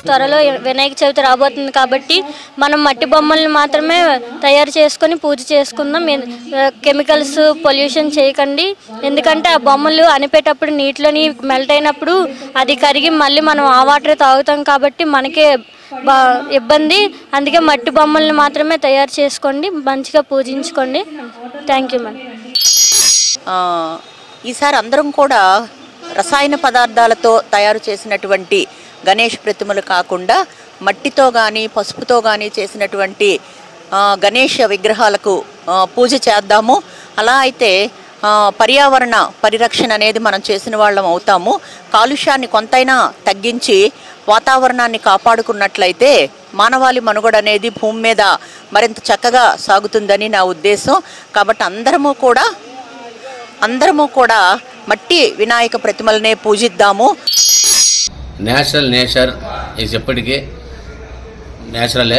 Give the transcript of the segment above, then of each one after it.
త్వరలో వినాయక చవితి రాబోతుంది కాబట్టి మనం మట్టి బొమ్మల్ని మాత్రమే తయారు చేసుకొని పూజ చేసుకుందాం ఎన్- ఆ, కెమికల్స్ పొల్యూషన్ చేయకండి ఎందుకంటే ఆ బొమ్మలు అనిపేటప్పుడు నీటిలోని మెల్ట్ అయినప్పుడు అది కరిగి మళ్ళీ మనం ఆ వాటర్ తాగుతాం కాబట్టి మనకే బా ఇబ్బంది అందుకే మట్టి బొమ్మల్ని మాత్రమే తయారు చేసుకోండి మంచిగా పూజించుకోండి థ్యాంక్ యూ మేడం ఆ, ఈసారి అందరం కూడా రసాయన పదార్థాలతో తయారు చేసినటువంటి గణేష్ ప్రతిమలు కాకుండా మట్టితో కానీ పసుపుతో కానీ చేసినటువంటి ఆ, గణేష్ విగ్రహాలకు ఆ, పూజ చేద్దాము అలా అయితే ఆ, పర్యావరణ పరిరక్షణ అనేది మనం చేసిన వాళ్ళం అవుతాము కాలుష్యాన్ని కొంతైనా తగ్గించి వాతావరణాన్ని కాపాడుకున్నట్లయితే మానవాళి మనుగడ అనేది భూమి మీద మరింత చక్కగా సాగుతుందని నా ఉద్దేశం కాబట్టి అందరము కూడా అందరము కూడా మట్టి వినాయక ప్రతిమలనే పూజిద్దాము నేచురల్ నేచర్ ఈజ్ ఎప్పటికీ నేచురలే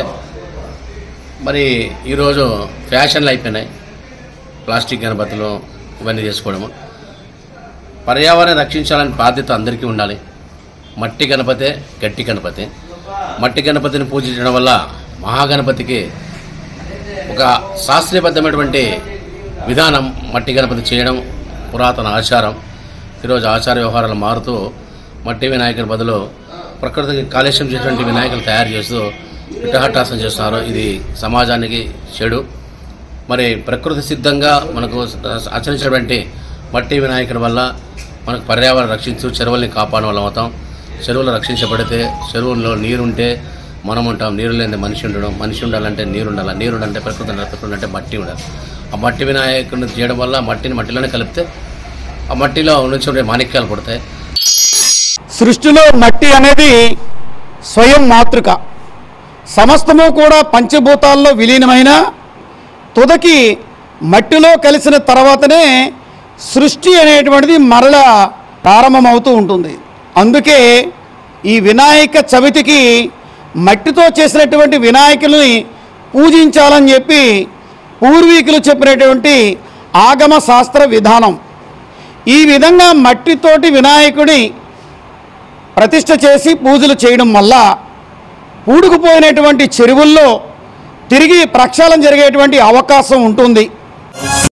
మరి ఈరోజు ఫ్యాషన్లు అయిపోయినాయి ప్లాస్టిక్ గణపతులు ఇవన్నీ చేసుకోవడము పర్యావరణం రక్షించాలని బాధ్యత అందరికీ ఉండాలి మట్టి గణపతే గట్టి గణపతి మట్టి గణపతిని పూజించడం వల్ల మహాగణపతికి ఒక శాస్త్రీయబద్ధమైనటువంటి విధానం మట్టి గణపతి చేయడం పురాతన ఆచారం ఈరోజు ఆచార వ్యవహారాలు మారుతూ మట్టి వినాయకుని బదులు ప్రకృతికి కాలుష్యం చేసినటువంటి వినాయకులు తయారు చేస్తూ విగ్రహటాసం చేస్తున్నారు ఇది సమాజానికి చెడు మరి ప్రకృతి సిద్ధంగా మనకు ఆచరించినటువంటి మట్టి వినాయకుడి వల్ల మనకు పర్యావరణం రక్షించు చెరువుల్ని కాపాడడం వల్ల అవుతాం చెరువులు రక్షించబడితే చెరువుల్లో నీరుంటే మనం ఉంటాం నీరు లేని మనిషి ఉండడం మనిషి ఉండాలంటే నీరు ఉండాలి నీరు ఉండాలంటే ప్రకృతి ఉండాలి ప్రకృతి ఉండాలంటే మట్టి ఉండాలి ఆ మట్టి వినాయకుడిని చేయడం వల్ల మట్టిని మట్టిలోనే కలిపితే ఆ మట్టిలో నుంచి ఉండే మాణిక్యాలు పుడతాయి సృష్టిలో మట్టి అనేది స్వయం మాతృక సమస్తము కూడా పంచభూతాల్లో విలీనమైన తుదకి మట్టిలో కలిసిన తర్వాతనే సృష్టి అనేటువంటిది మరల ప్రారంభమవుతూ ఉంటుంది అందుకే ఈ వినాయక చవితికి మట్టితో చేసినటువంటి వినాయకుల్ని పూజించాలని చెప్పి పూర్వీకులు చెప్పినటువంటి ఆగమ శాస్త్ర విధానం ఈ విధంగా మట్టితోటి వినాయకుడి ప్రతిష్ఠ చేసి పూజలు చేయడం వల్ల పూడుకుపోయినటువంటి చెరువుల్లో తిరిగి ప్రక్షాళన జరిగేటువంటి అవకాశం ఉంటుంది